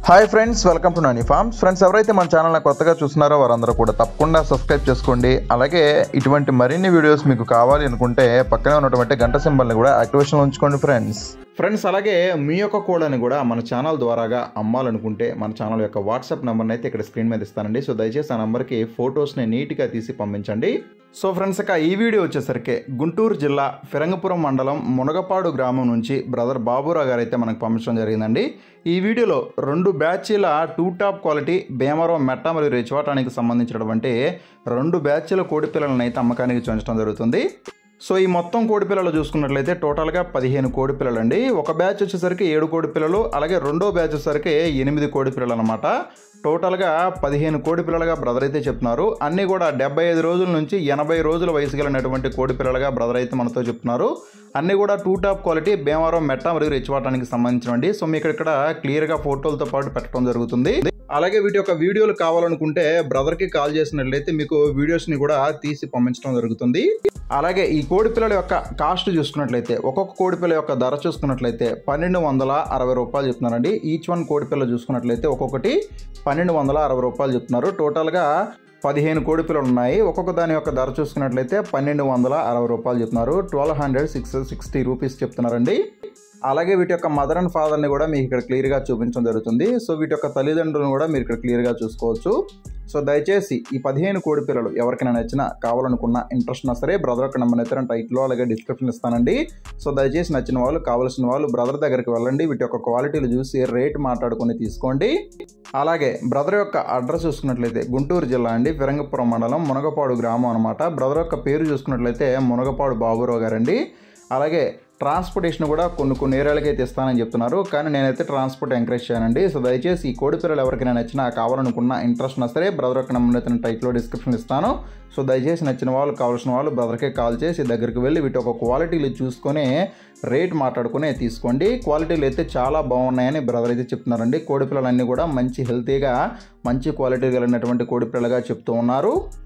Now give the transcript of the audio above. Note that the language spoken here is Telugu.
hi friends welcome to Nani farms friends ఎవరైతే మన ఛానల్ని కొత్తగా చూస్తున్నారో వారందరూ కూడా తప్పకుండా సబ్స్క్రైబ్ చేసుకోండి అలాగే ఇటువంటి మరిన్ని వీడియోస్ మీకు కావాలి అనుకుంటే పక్కనే ఉన్నటువంటి గంట సింబల్ని కూడా యాక్టివేషన్ ఉంచుకోండి ఫ్రెండ్స్ ఫ్రెండ్స్ అలాగే మీ యొక్క కోడ్ని కూడా మన ఛానల్ ద్వారాగా అమ్మాలనుకుంటే మన ఛానల్ యొక్క వాట్సాప్ నెంబర్ని అయితే ఇక్కడ స్క్రీన్ మీద ఇస్తానండి సో దయచేసి ఆ నెంబర్కి ఫొటోస్ని నీట్గా తీసి పంపించండి సో ఫ్రెండ్స్ ఇక ఈ వీడియో వచ్చేసరికి గుంటూరు జిల్లా ఫిరంగపురం మండలం మునగపాడు గ్రామం నుంచి బ్రదర్ బాబురావు గారు అయితే మనకు పంపించడం జరిగిందండి ఈ వీడియోలో రెండు బ్యాచీల టూ టాప్ క్వాలిటీ భీమవరం మెట్ట మరియు రిచవాటానికి సంబంధించినటువంటి రెండు బ్యాచీల కోడి పిల్లలను అయితే అమ్మకానికి చూపించడం జరుగుతుంది సో ఈ మొత్తం కోడి పిల్లలు చూసుకున్నట్లయితే టోటల్గా పదిహేను కోడి పిల్లలు అండి ఒక బ్యాచ్ వచ్చేసరికి ఏడు కోడి పిల్లలు అలాగే రెండో బ్యాచ్ వచ్చేసరికి ఎనిమిది కోడి పిల్లలు అనమాట టోటల్గా పదిహేను కోడి పిల్లలుగా బ్రదర్ అయితే చెప్తున్నారు అన్నీ కూడా డెబ్బై ఐదు రోజుల నుంచి ఎనభై రోజుల వయసు కలిగినటువంటి కోడి పిల్లలుగా బ్రదర్ అయితే మనతో చెప్తున్నారు అన్నీ కూడా టూ టాప్ క్వాలిటీ భీమవరం మెట్ట మరియు రిచ్వాటానికి సంబంధించినవి సో మీకు ఇక్కడ క్లియర్గా ఫోటోలతో పాటు పెట్టడం జరుగుతుంది అలాగే వీటి యొక్క వీడియోలు కావాలనుకుంటే బ్రదర్కి కాల్ చేసినట్లయితే మీకు వీడియోస్ని కూడా తీసి పంపించడం జరుగుతుంది అలాగే ఈ కోడి పిల్లల యొక్క కాస్ట్ చూసుకున్నట్లయితే ఒక్కొక్క కోడి పిల్ల యొక్క ధర చూసుకున్నట్లయితే పన్నెండు వందల అరవై రూపాయలు చెప్తున్నారండి ఈచ్ వన్ కోడి పిల్ల చూసుకున్నట్లయితే ఒక్కొక్కటి పన్నెండు వందల అరవై రూపాయలు చెప్తున్నారు టోటల్గా పదిహేను కోడి పిల్లలు ఉన్నాయి ఒక్కొక్క దాని యొక్క ధర చూసుకున్నట్లయితే పన్నెండు వందల అరవై రూపాయలు చెప్తున్నారు twelve hundred six sixty rupees చెప్తున్నారండి అలాగే వీటి యొక్క మదర్ అండ్ ఫాదర్ని కూడా మీకు ఇక్కడ క్లియర్గా చూపించడం జరుగుతుంది సో వీటి యొక్క తల్లిదండ్రులను కూడా మీరు ఇక్కడ క్లియర్గా చూసుకోవచ్చు సో దయచేసి ఈ పదిహేను కోడి పిల్లలు ఎవరికైనా నచ్చినా కావాలనుకున్న ఇంట్రెస్ట్ ఉన్నా సరే బ్రదర్ యొక్క నెంబర్ అయితే టైట్లో అలాగే డిస్క్రిప్షన్ ఇస్తానండి సో దయచేసి నచ్చిన వాళ్ళు కావాల్సిన వాళ్ళు బ్రదర్ దగ్గరికి వెళ్ళండి వీటి యొక్క క్వాలిటీలు చూసి రేట్ మాట్లాడుకొని తీసుకోండి అలాగే బ్రదర్ యొక్క అడ్రస్ చూసుకున్నట్లయితే గుంటూరు జిల్లా అండి ఫిరంగపురం మండలం మునగపాడు గ్రామం అనమాట బ్రదర్ యొక్క పేరు చూసుకున్నట్లయితే మునగపాడు బాబురావు గారండి అలాగే ట్రాన్స్పోర్టేషన్ కూడా కొన్ని కొన్ని ఏరియాలకి అయితే ఇస్తానని చెప్తున్నారు కానీ నేనైతే ట్రాన్స్పోర్ట్ ఎంకరేజ్ చేయనండి సో దయచేసి ఈ కోడి పిల్లలు ఎవరికైనా నచ్చినా కావాలనుకున్న ఇంట్రెస్ట్ ఉన్నా సరే బ్రదర్ యొక్క నెంబర్ అయితే టైట్లో డిస్క్రిప్షన్ ఇస్తాను సో దయచేసి నచ్చిన వాళ్ళు కావాల్సిన వాళ్ళు బ్రదర్కే కాల్ చేసి దగ్గరికి వెళ్ళి వీటి ఒక క్వాలిటీలు చూసుకొని రేట్ మాట్లాడుకుని తీసుకోండి క్వాలిటీలు అయితే చాలా బాగున్నాయని బ్రదర్ అయితే చెప్తున్నారండి కోడి పిల్లలన్నీ కూడా మంచి హెల్తీగా మంచి క్వాలిటీ కలిగినటువంటి కోడి పిల్లలుగా చెప్తూ ఉన్నారు